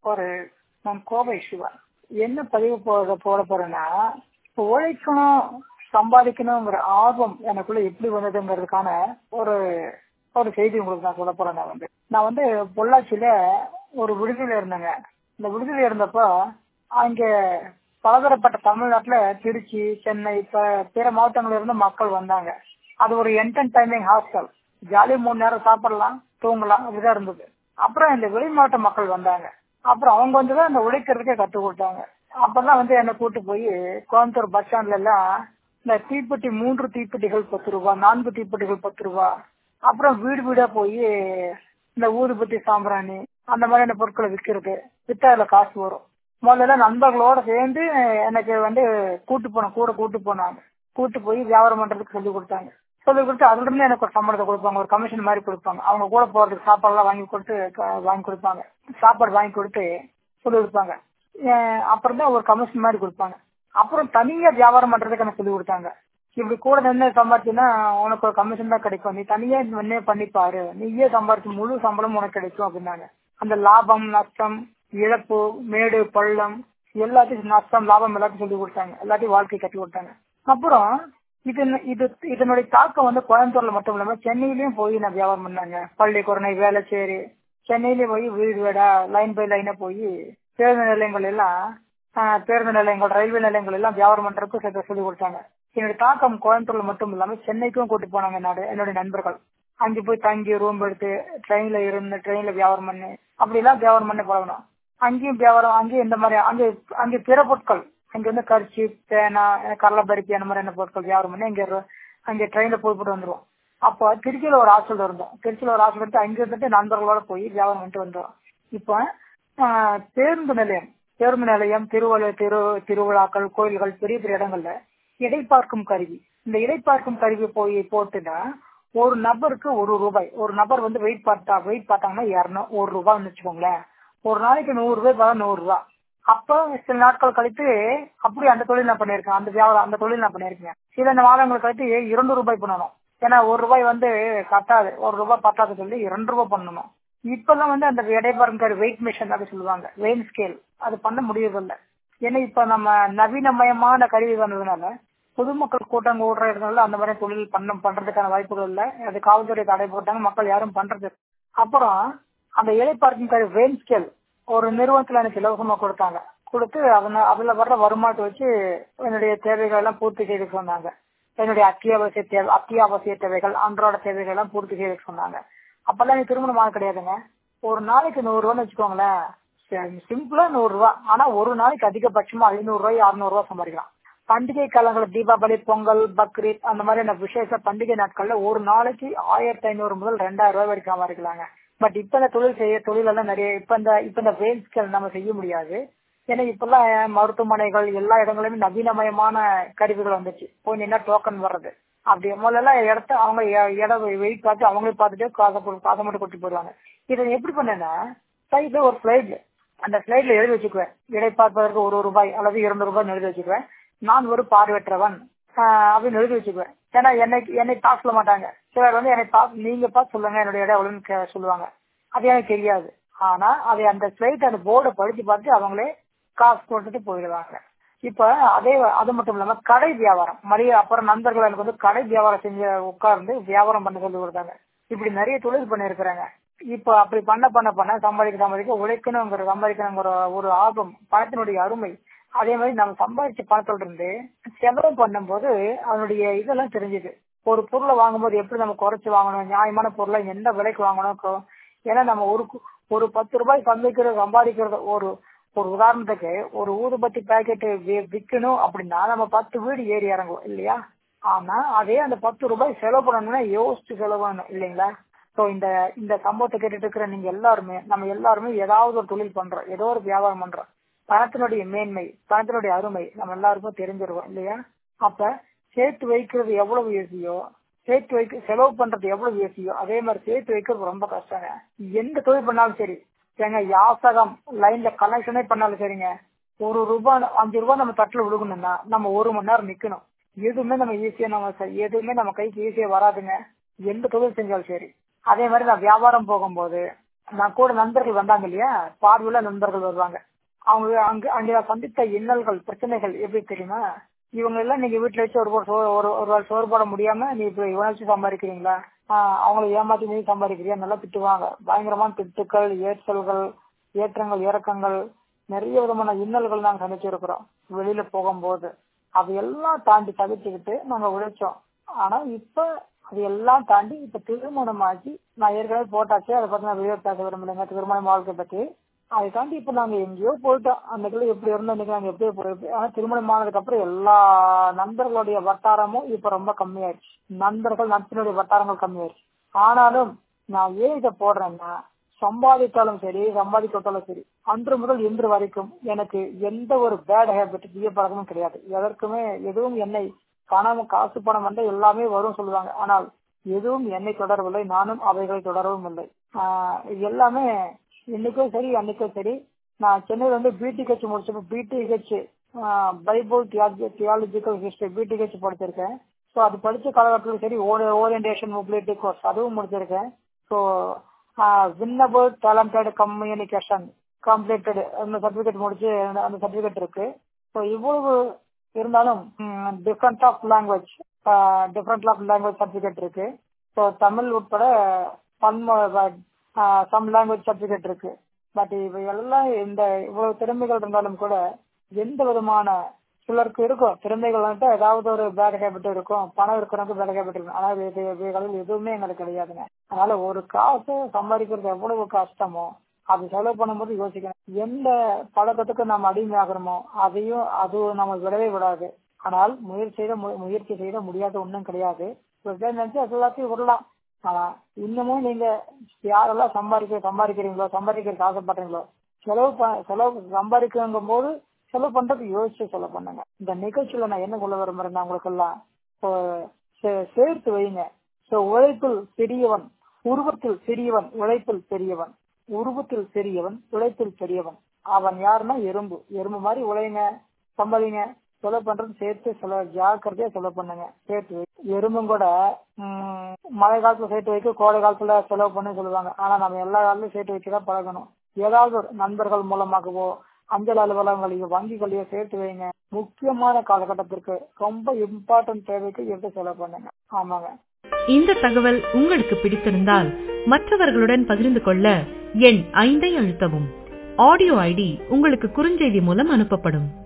ஒரு நான் கோவை சிவா என்ன பதிவு போட போட போறேன்னா இப்போ உழைக்கணும் சம்பாதிக்கணுங்கிற ஆர்வம் எனக்குள்ள எப்படி வந்ததுங்கிறதுக்கான ஒரு ஒரு செய்தி உங்களுக்கு நான் சொல்ல போறேன் நான் வந்து நான் வந்து பொள்ளாச்சியில ஒரு விடுதியில இருந்தேங்க இந்த விடுதியில இருந்தப்போ அங்க பலதரப்பட்ட தமிழ்நாட்டுல திருச்சி சென்னை இப்ப பிற மாவட்டங்கள்ல இருந்து மக்கள் வந்தாங்க அது ஒரு என்டர்டைனிங் ஹாஸ்டல் ஜாலி மூணு நேரம் சாப்பிடலாம் தூங்கலாம் அப்படிதான் இருந்தது அப்புறம் இந்த வெளி மாவட்ட மக்கள் வந்தாங்க அப்புறம் அவங்க வந்து தான் இந்த உழைக்கிறதுக்கே கத்து கொடுத்தாங்க அப்பெல்லாம் வந்து என்ன கூட்டு போய் கோயம்புத்தூர் பஸ் ஸ்டாண்ட்ல எல்லாம் இந்த தீப்பெட்டி மூன்று தீப்பெட்டிகள் பத்து ரூபா நான்கு தீப்பெட்டிகள் பத்து ரூபா அப்புறம் வீடு வீடா போய் இந்த ஊதுபத்தி சாம்பிராணி அந்த மாதிரியான பொருட்களை விற்கிறது வித்தா அதுல காசு வரும் முதல்ல நண்பர்களோட சேர்ந்து எனக்கு வந்து கூட்டு போன கூட கூட்டு போனாங்க கூட்டு போய் வியாபாரம் பண்றதுக்கு சொல்லி கொடுத்தாங்க சொல்லி கொடுத்து அதுல இருந்து எனக்கு ஒரு சம்பளத்தை கொடுப்பாங்க ஒரு கமிஷன் மாதிரி கொடுப்பாங்க அவங்க கூட போறதுக்கு சாப்பாடு எல்லாம் வாங்கி கொடுத்து வாங்கி கொடுப்பாங்க சாப்பாடு வாங்கி கொடுத்து சொல்லி கொடுப்பாங்க அப்புறம் தான் ஒரு கமிஷன் மாதிரி கொடுப்பாங்க அப்புறம் தனியா வியாபாரம் பண்றதுக்கு எனக்கு சொல்லி கொடுத்தாங்க இப்படி கூட நின்று சம்பாதிச்சுன்னா உனக்கு ஒரு கமிஷன் தான் கிடைக்கும் நீ தனியா நின்னே பண்ணிப்பாரு நீயே சம்பாதிச்சு முழு சம்பளம் உனக்கு கிடைக்கும் அப்படின்னாங்க அந்த லாபம் நஷ்டம் இழப்பு மேடு பள்ளம் எல்லாத்தையும் நஷ்டம் லாபம் எல்லாத்தையும் சொல்லி கொடுத்தாங்க எல்லாத்தையும் வாழ்க்கை கட்டி கொடுத்தாங்க அப்புறம் இது இது இதனுடைய தாக்கம் வந்து கோயம்புத்தூர்ல மட்டும் இல்லாம சென்னையிலயும் போய் நான் வியாபாரம் பண்ணாங்க பள்ளிக்குரணை வேலைச்சேரி சென்னையிலயும் போய் வீடு வீடா லைன் பை லைனா போய் பேருந்து நிலையங்கள் எல்லாம் பேருந்து நிலையங்கள் ரயில்வே நிலையங்கள் எல்லாம் வியாபாரம் பண்றதுக்கு சொல்லி கொடுத்தாங்க என்னுடைய தாக்கம் கோயம்புத்தூர்ல மட்டும் இல்லாம சென்னைக்கும் கூட்டு போனாங்க என்னுடைய நண்பர்கள் அங்க போய் தங்கி ரூம் எடுத்து ட்ரெயின்ல இருந்து ட்ரெயின்ல வியாபாரம் பண்ணி அப்படி எல்லாம் வியாபாரம் பண்ணி பழகணும் அங்கேயும் வியாபாரம் அங்கேயும் இந்த மாதிரி அங்கே அங்கே பிற பொருட்கள் அங்க வந்து கரிச்சி பேனா கடலை பருப்பி அந்த மாதிரியான பொருட்கள் வியாபாரம் பண்ணி அங்க அங்க ட்ரெயின்ல போய் போட்டு வந்துருவோம் அப்போ திருச்சியில ஒரு ஹாஸ்டல் இருந்தோம் திருச்சியில ஒரு ஹாஸ்டல் எடுத்து அங்க இருந்துட்டு நண்பர்களோட போய் வியாபாரம் பண்ணிட்டு வந்தோம் இப்போ பேருந்து நிலையம் பேருந்து நிலையம் திருவள்ள திரு திருவிழாக்கள் கோயில்கள் பெரிய பெரிய இடங்கள்ல இடைப்பார்க்கும் கருவி இந்த இடைப்பார்க்கும் கருவி போய் போட்டுனா ஒரு நபருக்கு ஒரு ரூபாய் ஒரு நபர் வந்து வெயிட் பார்த்தா வெயிட் பார்த்தாங்கன்னா இரநூறு ஒரு ரூபாய்னு வச்சுக்கோங்களேன் ஒரு நாளைக்கு நூறு ரூபாய் பார்த்தா நூறு ரூபாய் அப்ப சில நாட்கள் கழித்து அப்படி அந்த தொழில் நான் பண்ணிருக்கேன் அந்த வியாபாரம் அந்த தொழில் நான் பண்ணிருக்கேன் சில மாதங்கள் கழித்து இரண்டு ரூபாய் பண்ணணும் ஏன்னா ஒரு ரூபாய் வந்து கட்டாது ஒரு ரூபாய் பத்தாது சொல்லி இரண்டு ரூபாய் பண்ணணும் இப்பெல்லாம் வந்து அந்த இடைப்பாருங்கிற வெயிட் மிஷின் அப்படி சொல்லுவாங்க வெயின் ஸ்கேல் அது பண்ண முடியறதில்ல ஏன்னா இப்ப நம்ம நவீனமயமான கருவி வந்ததுனால பொதுமக்கள் கூட்டம் கூடுற இடங்கள்ல அந்த மாதிரி தொழில் பண்ண பண்றதுக்கான வாய்ப்புகள் இல்ல அது காவல்துறை தடை போட்டாங்க மக்கள் யாரும் பண்றது அப்புறம் அந்த இடைப்பார்க்கும் கருவி வெயின் ஸ்கேல் ஒரு நிறுவனத்துல எனக்கு இலவசமா கொடுத்தாங்க கொடுத்து அதன அதுல வர்ற வருமானத்தை வச்சு என்னுடைய தேவைகள் எல்லாம் பூர்த்தி செய்து சொன்னாங்க என்னுடைய அத்தியாவசிய தேவை அத்தியாவசிய தேவைகள் அன்றாட தேவைகள் எல்லாம் பூர்த்தி செய்து சொன்னாங்க அப்பெல்லாம் எனக்கு திருமணமாக கிடையாதுங்க ஒரு நாளைக்கு நூறு ரூபான்னு வச்சுக்கோங்களேன் சிம்பிளா நூறு ரூபா ஆனா ஒரு நாளைக்கு அதிகபட்சமா ஐநூறு ரூபாய் அறுநூறு ரூபாய் சம்பாதிக்கலாம் பண்டிகை காலங்கள் தீபாவளி பொங்கல் பக்ரீத் அந்த மாதிரியான விசேஷ பண்டிகை நாட்கள்ல ஒரு நாளைக்கு ஆயிரத்தி ஐநூறு முதல் ரெண்டாயிரம் ரூபாய் வரைக்கும் சம்பாதிக்கலாங்க பட் இப்ப இந்த தொழில் செய்ய தொழில் எல்லாம் நிறைய இப்ப இந்த இப்ப இந்த வேல்ஸ்கள் நம்ம செய்ய முடியாது ஏன்னா இப்பெல்லாம் மருத்துவமனைகள் எல்லா இடங்களிலுமே நவீனமயமான கருவிகள் வந்துச்சு போய் நின்னா டோக்கன் வர்றது அப்படி முதல்ல இடத்த அவங்க இடம் வெயிட் பார்த்து அவங்களே பார்த்துட்டு காசை காசை மட்டும் கொட்டி போடுவாங்க இதை எப்படி பண்ணேன்னா சைட்ல ஒரு ஸ்லைட்ல அந்த ஸ்லைட்ல எழுதி வச்சுக்குவேன் இடை பார்ப்பதற்கு ஒரு ரூபாய் அல்லது இரண்டு ரூபாய் எழுதி வச்சுக்குவேன் நான் ஒரு பார்வையற்றவன் அப்படின்னு எழுதி வச்சுக்குவேன் ஏன்னா என்னை என்னை பார்க்க சொல்ல மாட்டாங்க சிலர் வந்து என்னை பார்த்து நீங்க பார்த்து சொல்லுங்க என்னுடைய இடம் எவ்வளவுன்னு சொல்லுவாங்க அது எனக்கு தெரியாது ஆனா அதை அந்த ஸ்லைட் அந்த போர்டை படிச்சு பார்த்து அவங்களே காசு போட்டுட்டு போயிடுவாங்க இப்ப அதே அது மட்டும் இல்லாம கடை வியாபாரம் மறிய அப்புறம் நண்பர்கள் எனக்கு வந்து கடை வியாபாரம் செஞ்சு உட்கார்ந்து வியாபாரம் பண்ண சொல்லி கொடுத்தாங்க இப்படி நிறைய தொழில் பண்ணிருக்கிறாங்க இப்ப அப்படி பண்ண பண்ண பண்ண சம்பாதிக்க சம்பாதிக்க உழைக்கணுங்கிற சம்பாதிக்கணுங்கிற ஒரு ஆர்வம் பணத்தினுடைய அருமை அதே மாதிரி நம்ம சம்பாதிச்ச பணத்தோட இருந்து செலவு பண்ணும்போது அதனுடைய இதெல்லாம் தெரிஞ்சுது ஒரு பொருளை வாங்கும்போது எப்படி நம்ம குறைச்சு வாங்கணும் நியாயமான பொருளை எந்த விலைக்கு வாங்கணும் ஏன்னா நம்ம ஒரு ஒரு பத்து ரூபாய் சந்தைக்கிறது சம்பாதிக்கிறது ஒரு ஒரு உதாரணத்துக்கு ஒரு ஊதுபத்தி பாக்கெட் விற்கணும் அப்படின்னா நம்ம பத்து வீடு ஏறி இறங்குவோம் இல்லையா ஆனா அதே அந்த பத்து ரூபாய் செலவு பண்ணணும்னா யோசிச்சு செலவு பண்ணணும் இல்லைங்களா சோ இந்த இந்த சம்பவத்தை கேட்டுட்டு இருக்கிற நீங்க எல்லாருமே நம்ம எல்லாருமே ஏதாவது ஒரு தொழில் பண்றோம் ஏதோ ஒரு வியாபாரம் பண்றோம் பணத்தினுடைய மேன்மை பணத்தினுடைய அருமை நம்ம எல்லாருக்கும் தெரிஞ்சிருவோம் இல்லையா அப்ப சேர்த்து வைக்கிறது எவ்வளவு ஈஸியோ சேர்த்து வைக்க செலவு பண்றது எவ்வளவு ஈஸியோ அதே மாதிரி சேர்த்து வைக்கிறது ரொம்ப கஷ்டங்க எந்த தொழில் பண்ணாலும் சரி ஏங்க யாசகம் லைன்ல கனெக்ஷனே பண்ணாலும் சரிங்க ஒரு ரூபாய் அஞ்சு ரூபாய் நம்ம தட்டுல விழுகணும்னா நம்ம ஒரு மணி நேரம் நிக்கணும் எதுவுமே நம்ம ஈஸியா நம்ம எதுவுமே நம்ம கைக்கு ஈஸியா வராதுங்க எந்த தொழில் செஞ்சாலும் சரி அதே மாதிரி நான் வியாபாரம் போகும்போது நான் கூட நண்பர்கள் வந்தாங்க இல்லையா பார்வையுள்ள நண்பர்கள் வருவாங்க அவங்க அங்க அங்க சந்தித்த இன்னல்கள் பிரச்சனைகள் எப்படி தெரியுமா இவங்க எல்லாம் நீங்க வீட்டுல வச்சு ஒரு சோறு ஒரு ஒரு வேளை சோறு போட முடியாம நீ இப்ப இவனை வச்சு சம்பாதிக்கிறீங்களா ஆஹ் அவங்களை ஏமாத்தி நீ சம்பாதிக்கிறியா நல்லா திட்டுவாங்க பயங்கரமான திட்டுக்கள் ஏற்றல்கள் ஏற்றங்கள் இறக்கங்கள் நிறைய விதமான இன்னல்கள் நாங்க சந்திச்சிருக்கிறோம் வெளியில போகும்போது அதையெல்லாம் தாண்டி தவிர்த்துக்கிட்டு நாங்க உழைச்சோம் ஆனா இப்ப அது எல்லாம் தாண்டி இப்ப திருமணம் ஆகி நான் ஏற்கனவே போட்டாச்சு அதை பத்தி நான் வீடியோ பேச விரும்பலைங்க திருமண வாழ்க்கை பத்தி அதை தாண்டி இப்ப நாங்க எங்கேயோ போயிட்டோம் அன்னைக்குள்ள எப்படி இருந்தோம் இன்னைக்கு நாங்க எப்படி போய் ஆனா திருமணம் ஆனதுக்கு அப்புறம் எல்லா நண்பர்களுடைய வட்டாரமும் இப்ப ரொம்ப கம்மியாயிடுச்சு நண்பர்கள் நட்பினுடைய வட்டாரங்கள் கம்மியாயிடுச்சு ஆனாலும் நான் ஏன் இதை போடுறேன்னா சம்பாதித்தாலும் சரி சம்பாதிக்கப்பட்டாலும் சரி அன்று முதல் இன்று வரைக்கும் எனக்கு எந்த ஒரு பேட் ஹேபிட் தீய பழக்கமும் கிடையாது எதற்குமே எதுவும் என்னை பணம் காசு பணம் வந்தா எல்லாமே வரும் சொல்லுவாங்க ஆனால் எதுவும் என்னை தொடரவில்லை நானும் அவைகளை தொடரவும் இல்லை ஆஹ் இது எல்லாமே இன்னைக்கும் சரி அன்னைக்கும் சரி நான் சென்னையில வந்து பிடிஹெச் முடிச்சப்ப BTh bible theological history BTh படிச்சிருக்கேன் ஸோ அது படிச்ச காலகட்டத்தில் சரி ஓரியன்டேஷன் மொபிலிட்டி கோர்ஸ் அதுவும் முடிச்சிருக்கேன் so winnable talented communication completed அந்த சர்டிபிகேட் முடிச்சு அந்த சர்டிபிகேட் இருக்கு ஸோ இவ்வளவு இருந்தாலும் different of language different of language certificate இருக்கு ஸோ தமிழ் உட்பட பன்மொழி சம் லாங்குவேஜ் சர்டிபிகேட் இருக்கு பட் இவை எல்லாம் இந்த இவ்வளவு திறமைகள் இருந்தாலும் கூட எந்த விதமான சிலருக்கு இருக்கும் திறமைகள் வந்துட்டு ஏதாவது ஒரு பேட் ஹேபிட் இருக்கும் பணம் இருக்கிறவங்க பேட் ஹேபிட் இருக்கும் ஆனா இவைகளில் எதுவுமே எங்களுக்கு கிடையாதுங்க அதனால ஒரு காசு சம்பாதிக்கிறது எவ்வளவு கஷ்டமோ அது செலவு பண்ணும்போது யோசிக்கணும் எந்த பழக்கத்துக்கு நாம் அடிமையாகிறோமோ அதையும் அது நம்ம விடவே விடாது ஆனால் முயற்சி செய்த முயற்சி செய்த முடியாத ஒன்றும் கிடையாது நினைச்சு அது எல்லாத்தையும் விடலாம் ஆனா இன்னமும் நீங்க யாரெல்லாம் சம்பாதிக்க சம்பாதிக்கிறீங்களோ சம்பாதிக்கிறதுக்கு ஆசைப்படுறீங்களோ செலவு செலவு சம்பாதிக்குங்கும் போது செலவு பண்றதுக்கு யோசிச்சு செலவு பண்ணுங்க இந்த நிகழ்ச்சியில நான் என்ன சொல்ல விரும்புறேன் உங்களுக்கு எல்லாம் சேர்த்து வைங்க சோ உழைப்பில் பெரியவன் உருவத்தில் சிறியவன் உழைப்பில் பெரியவன் உருவத்தில் பெரியவன் உழைப்பில் பெரியவன் அவன் யாருன்னா எறும்பு எறும்பு மாதிரி உழைங்க சம்பாதிங்க செலவு பண்றது சேர்த்து செலவு ஜாக்கிரதையா செலவு பண்ணுங்க சேர்த்து வை எறும்பும் கூட மழை காலத்துல சேர்த்து வைக்க கோடை காலத்துல செலவு பண்ணு சொல்லுவாங்க ஆனா நம்ம எல்லா காலத்திலும் சேர்த்து வைக்கதான் பழகணும் ஏதாவது ஒரு நண்பர்கள் மூலமாகவோ அஞ்சல் அலுவலகங்களையோ வங்கிகளையோ சேர்த்து வைங்க முக்கியமான காலகட்டத்திற்கு ரொம்ப இம்பார்ட்டன்ட் தேவைக்கு எடுத்து செலவு பண்ணுங்க ஆமாங்க இந்த தகவல் உங்களுக்கு பிடித்திருந்தால் மற்றவர்களுடன் பகிர்ந்து கொள்ள எண் ஐந்தை அழுத்தவும் ஆடியோ ஐடி உங்களுக்கு குறுஞ்செய்தி மூலம் அனுப்பப்படும்